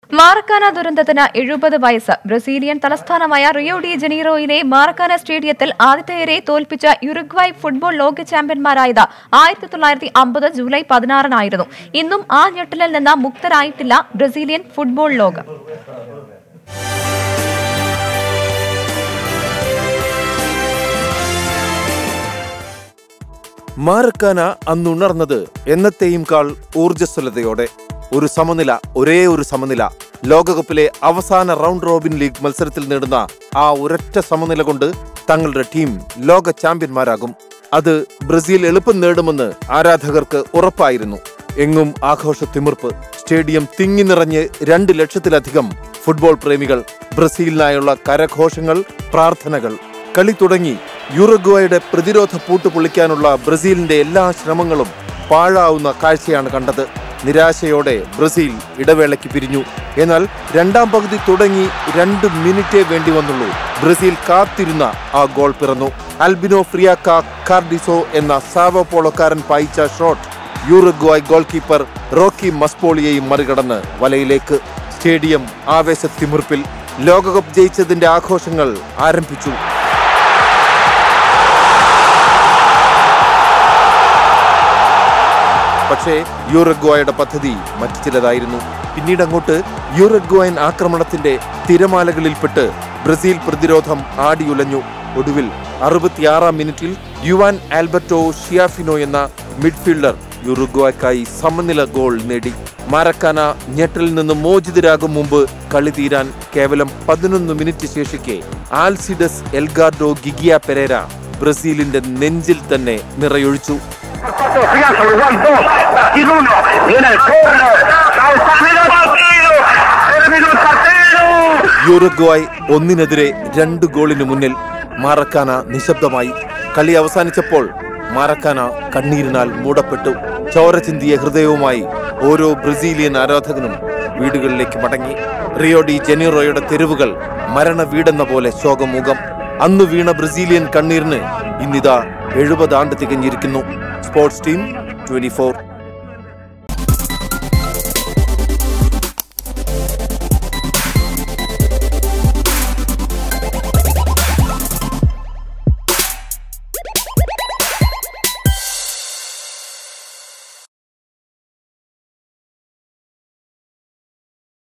Maracana ദുരന്തത്തിന് എഴുപത് വയസ്സ് ബ്രസീലിയൻ തലസ്ഥാനമായ റിയോ ഡി ജനീറോയിലെ മാറക്കാന സ്റ്റേഡിയത്തിൽ ആതിഥേയരെ തോൽപ്പിച്ച യുറുഗ്വായ് ഫുട്ബോൾ ലോക ചാമ്പ്യന്മാരായത് ആയിരത്തി തൊള്ളായിരത്തി അമ്പത് ജൂലൈ പതിനാറിനായിരുന്നു ഇന്നും ആ ഞെട്ടലിൽ നിന്ന് മുക്തരായിട്ടില്ല ബ്രസീലിയൻ ഫുട്ബോൾ ലോകം മാറക്കാന അന്നുണർന്നത് എന്നത്തെയും കാൾ ഊർജ്ജസ്വലതയോടെ ഒരു സമനില ഒരേ ഒരു സമനില ലോകകപ്പിലെ അവസാന റൗണ്ട് റോബിൻ ലീഗ് മത്സരത്തിൽ നേടുന്ന ആ ഒരൊറ്റ സമനില കൊണ്ട് തങ്ങളുടെ ടീം ലോക ചാമ്പ്യന്മാരാകും അത് ബ്രസീൽ എളുപ്പം നേടുമെന്ന് ആരാധകർക്ക് ഉറപ്പായിരുന്നു എങ്ങും ആഘോഷ തിമിർപ്പ് സ്റ്റേഡിയം തിങ്ങി നിറഞ്ഞ് രണ്ട് ലക്ഷത്തിലധികം ഫുട്ബോൾ പ്രേമികൾ ബ്രസീലിനായുള്ള കരഘോഷങ്ങൾ പ്രാർത്ഥനകൾ കളി തുടങ്ങി യുറുഗ്വയുടെ പ്രതിരോധ പൂട്ട് പൊളിക്കാനുള്ള ബ്രസീലിന്റെ എല്ലാ ശ്രമങ്ങളും പാഴാവുന്ന കാഴ്ചയാണ് കണ്ടത് നിരാശയോടെ ബ്രസീൽ ഇടവേളയ്ക്ക് പിരിഞ്ഞു എന്നാൽ രണ്ടാം പകുതി തുടങ്ങി രണ്ട് മിനിറ്റേ വേണ്ടി വന്നുള്ളൂ ബ്രസീൽ കാത്തിരുന്ന ആ ഗോൾ പിറന്നു അൽബിനോ ഫ്രിയാക്ക കാർഡിസോ എന്ന സാവോ പോളോക്കാരൻ പായിച്ച shot Uruguay goal keeper Roque മസ്പോളിയെയും മറികടന്ന് വലയിലേക്ക് സ്റ്റേഡിയം ആവേശത്തിമിർപ്പിൽ ലോകകപ്പ് ജയിച്ചതിന്റെ ആഘോഷങ്ങൾ ആരംഭിച്ചു പക്ഷേ യൂറഗ്വായുടെ പദ്ധതി മറ്റു ചിലതായിരുന്നു പിന്നീട് അങ്ങോട്ട് യൂറഗ്വായൻ ആക്രമണത്തിന്റെ തിരമാലകളിൽപ്പെട്ട് ബ്രസീൽ പ്രതിരോധം ആടിയുലഞ്ഞു ഒടുവിൽ അറുപത്തിയാറാം മിനിറ്റിൽ യുവാൻ ആൽബർട്ടോ ഷിയാഫിനോ എന്ന മിഡ്ഫീൽഡർ യുറുഗ്വായ്ക്കായി സമനില ഗോൾ നേടി മാരക്കാന ഞെട്ടലിൽ നിന്ന് മോചിതരാകും മുമ്പ് കളി തീരാൻ കേവലം പതിനൊന്ന് മിനിറ്റ് ശേഷിക്കെ ആൽസിഡസ് എൽഗാർഡോ ഗിഗിയ പെരേര ബ്രസീലിന്റെ നെഞ്ചിൽ തന്നെ നിറയൊഴിച്ചു Pato Fianza, Uruguay 2, Brasil 1, viene el corner, Altamira partido, terminó el partido. Uruguay ഒന്നിനെതിരെ രണ്ട് ഗോളിന് മുന്നിൽ മാറക്കാന നിശബ്ദമായി കളി അവസാനിച്ചപ്പോൾ മാറക്കാന കണ്ണീരിനാൽ മൂടപ്പെട്ടു ചോര ചിന്തിയ ഹൃദയവുമായി ഓരോ ബ്രസീലിയൻ ആരാധകനും വീടുകളിലേക്ക് മടങ്ങി റിയോ ഡി ജനീറോയുടെ തെരുവുകൾ മരണ വീടെന്ന പോലെ ശോകമുഖം അന്ന് വീണ ബ്രസീലിയൻ കണ്ണീരിന് ഇന്നിതാ എഴുപത് ആണ്ട് തികഞ്ഞിരിക്കുന്നു സ്പോർട്സ് ടീം ട്വന്റി